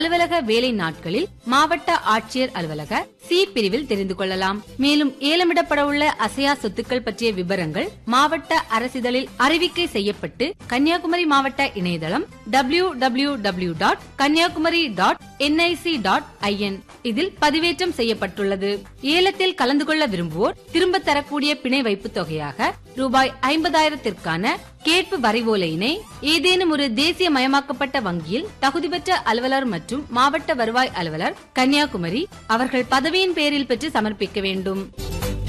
அலுவலக வேலை நாட்களில் மாவட்ட ஆட்சியர் அலுவலக சி பிரிவில் தெரிந்து கொள்ளலாம் மேலும் ஏலமிடப்பட உள்ள அசையா சொத்துக்கள் பற்றிய விவரங்கள் மாவட்ட அரசிதழில் அறிவிக்கை செய்யப்பட்டு கன்னியாகுமரி மாவட்ட இணையதளம் W W W dot Kanniyakumari dot NIC dot IN இதில் பதிவேற்றம் செய்யப்பட்டுள்ளது ஏலத்தில் கலந்து கொள்ள விரும்புவோர் திரும்ப தரக்கூடிய பிணை வைப்பு தொகையாக ரூபாய் ஐம்பதாயிரத்திற்கான கேட்பு வரைவோலையினை ஏதேனும் ஒரு தேசிய மயமாக்கப்பட்ட வங்கியில் தகுதி பெற்ற அலுவலர் மற்றும் மாவட்ட வருவாய் அலுவலர் கன்னியாகுமரி அவர்கள் பதவியின் பேரில் பெற்று சமர்ப்பிக்க வேண்டும்